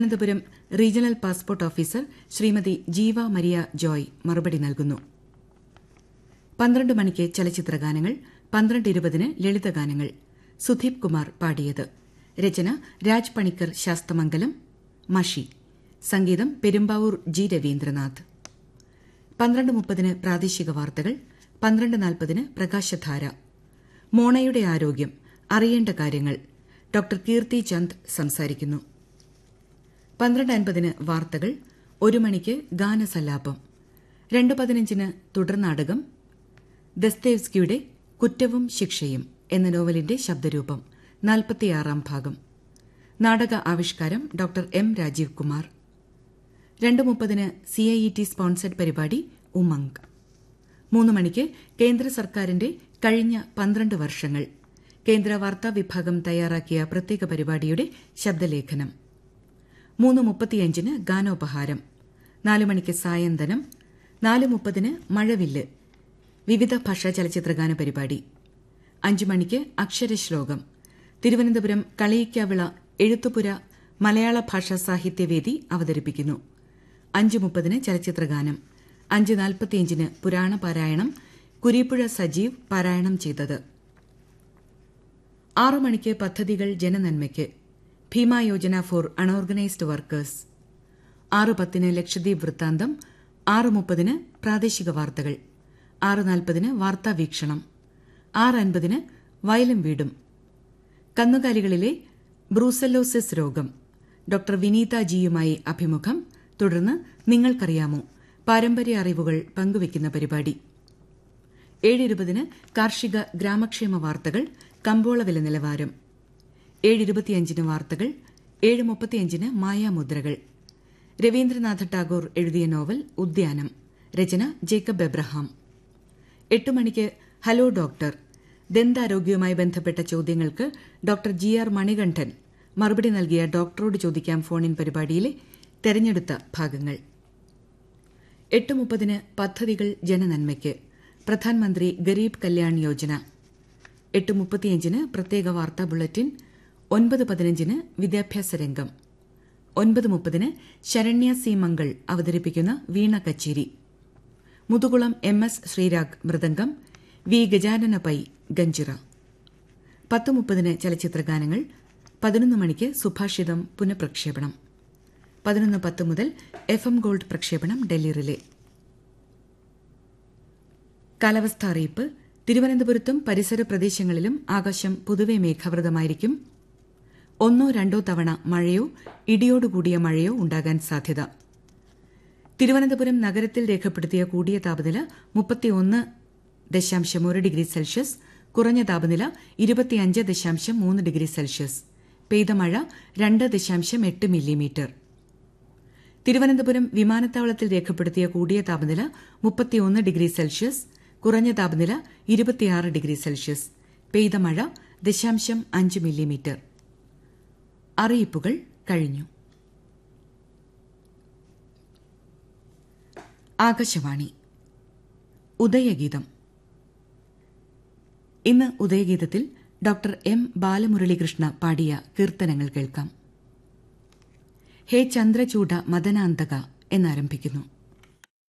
Thiruvananthapuram regional passport officer Shrimati Jeeva Maria Joy മറുപടി നൽകുന്നു പന്ത്രണ്ട് മണിക്ക് ചലച്ചിത്രഗാനങ്ങൾ പന്ത്രണ്ട് ഇരുപതിന് ലളിതഗാനങ്ങൾ സുധീപ് കുമാർ പാടിയത് രചന രാജ് പണിക്കർ ശാസ്തമംഗലം മഷി സംഗീതം പെരുമ്പാവൂർ ജി രവീന്ദ്രനാഥ് പന്ത്രണ്ട് മുപ്പതിന് പ്രാദേശിക വാർത്തകൾ പന്ത്രണ്ട് നാൽപ്പതിന് പ്രകാശധാര മോണയുടെ ആരോഗ്യം അറിയേണ്ട കാര്യങ്ങൾ ഡോക്ടർ കീർത്തി ചന്ദ് സംസാരിക്കുന്നു പന്ത്രണ്ട് അൻപതിന് വാർത്തകൾ ഒരു മണിക്ക് ഗാനസല്ലാപം രണ്ട് പതിനഞ്ചിന് തുടർനാടകം ദസ്തേവ്സ്കിയുടെ കുറ്റവും ശിക്ഷയും എന്ന നോവലിന്റെ ശബ്ദരൂപം നാൽപ്പത്തിയാറാം ഭാഗം നാടക ആവിഷ്കാരം ഡോക്ടർ എം രാജീവ് കുമാർ രണ്ട് മുപ്പതിന് C I E T sponsored പരിപാടി ഉമംഗ് മൂന്ന് മണിക്ക് കേന്ദ്ര സർക്കാരിന്റെ കഴിഞ്ഞ പന്ത്രണ്ട് വർഷങ്ങൾ കേന്ദ്ര വാർത്താ വിഭാഗം തയ്യാറാക്കിയ പ്രത്യേക പരിപാടിയുടെ ശബ്ദലേഖനം മൂന്ന് മുപ്പത്തിയഞ്ചിന് ഗാനോപഹാരം നാല് മണിക്ക് സായന്തനം നാല് മുപ്പതിന് മഴവില്ല് വിവിധ ഭാഷാ ചലച്ചിത്രഗാന പരിപാടി അഞ്ചു മണിക്ക് അക്ഷരശ്ലോകം തിരുവനന്തപുരം കളിയിക്കാവിള എഴുത്തുപുര മലയാള ഭാഷാ സാഹിത്യവേദി അവതരിപ്പിക്കുന്നു അഞ്ച് മുപ്പതിന് ചലച്ചിത്രഗാനം അഞ്ച് നാൽപ്പത്തിയഞ്ചിന് പുരാണ പാരായണം കുരീപ്പുഴ സജീവ് പാരായണം ചെയ്തത് ആറു മണിക്ക് പദ്ധതികൾ ജനനന്മയ്ക്ക് Bima Yojana for unorganised workers ആറ് പത്തിന് ലക്ഷദ്വീപ് വൃത്താന്തം ആറ് മുപ്പതിന് പ്രാദേശിക വാർത്തകൾ ആറ് നാൽപ്പതിന് വാർത്താ വീക്ഷണം ആറ് അൻപതിന് വയലും വീടും കന്നുകാലികളിലെ ബ്രൂസല്ലോസിസ് രോഗം ഡോക്ടർ വിനീത ജിയുമായി അഭിമുഖം തുടർന്ന് നിങ്ങൾക്കറിയാമോ പാരമ്പര്യ അറിവുകൾ പങ്കുവയ്ക്കുന്ന പരിപാടി ഏഴ് ഇരുപതിന് കാർഷിക ഗ്രാമക്ഷേമ വാർത്തകൾ കമ്പോള വില നിലവാരം ഏഴ് ഇരുപത്തിയഞ്ചിന് വാർത്തകൾ ഏഴ് മുപ്പത്തിയഞ്ചിന് മായാമുദ്രകൾ രവീന്ദ്രനാഥ ടാഗോർ എഴുതിയ നോവൽ ഉദ്യാനം രചന ജേക്കബ് എബ്രഹാം എട്ട് മണിക്ക് ഹലോ ഡോക്ടർ ദന്താരോഗ്യവുമായി ബന്ധപ്പെട്ട ചോദ്യങ്ങൾക്ക് ഡോക്ടർ ജി ആർ മണികണ്ഠൻ മറുപടി നൽകിയ ഡോക്ടറോട് ചോദിക്കാം ഫോണിൻ പരിപാടിയിലെ തെരഞ്ഞെടുത്ത ഭാഗങ്ങൾ എട്ട് മുപ്പതിന് പദ്ധതികൾ ജനനന്മയ്ക്ക് പ്രധാനമന്ത്രി ഗരീബ് കല്യാൺ യോജന എട്ട് മുപ്പത്തിയഞ്ചിന് പ്രത്യേക വാർത്താ ബുള്ളറ്റിൻ ഒൻപത് പതിനഞ്ചിന് വിദ്യാഭ്യാസ രംഗം ഒൻപത് മുപ്പതിന് ശരണ്യ സി മംഗൾ അവതരിപ്പിക്കുന്ന വീണ കച്ചേരി മുതുകുളം എം എസ് ശ്രീരാഗ് മൃദംഗം വി ഗജാനന പൈ ഗഞ്ചിറ പത്ത് മുപ്പതിന് ചലച്ചിത്രഗാനങ്ങൾ പതിനൊന്ന് മണിക്ക് സുഭാഷിതം പുനഃപ്രക്ഷേപണം പതിനൊന്ന് പത്ത് മുതൽ എഫ് എം ഗോൾഡ് പ്രക്ഷേപണം ഡൽഹി റിലേ കാലാവസ്ഥ അറിയിപ്പ് തിരുവനന്തപുരത്തും പരിസര പ്രദേശങ്ങളിലും ആകാശം പൊതുവെ മേഘാവൃതമായിരിക്കും ഒന്നോ രണ്ടോ തവണ മഴയോ ഇടിയോടുകൂടിയ മഴയോ ഉണ്ടാകാൻ സാധ്യത തിരുവനന്തപുരം നഗരത്തിൽ രേഖപ്പെടുത്തിയ കൂടിയ താപനില മുപ്പത്തിയൊന്ന് ദശാംശം ഒരു ഡിഗ്രി സെൽഷ്യസ് കുറഞ്ഞ താപനില ഇരുപത്തിയഞ്ച് ദശാംശം മൂന്ന് ഡിഗ്രി സെൽഷ്യസ് പെയ്ത മഴ രണ്ട് ദശാംശം എട്ട് മില്ലിമീറ്റർ തിരുവനന്തപുരം വിമാനത്താവളത്തിൽ രേഖപ്പെടുത്തിയ കൂടിയ താപനില മുപ്പത്തിയൊന്ന് ഡിഗ്രി സെൽഷ്യസ് കുറഞ്ഞ താപനില ഇരുപത്തിയാറ് ഡിഗ്രി സെൽഷ്യസ് പെയ്ത മഴ ദശാംശം അഞ്ച് മില്ലിമീറ്റർ അറിയിപ്പുകൾ കഴിഞ്ഞു ആകാശവാണി ഉദയഗീതം ഇന്ന് ഉദയഗീതത്തിൽ ഡോക്ടർ എം ബാലമുരളീകൃഷ്ണ പാടിയ കീർത്തനങ്ങൾ കേൾക്കാം ഹേ ചന്ദ്രചൂഡ മദനാന്തക എന്നാരംഭിക്കുന്നു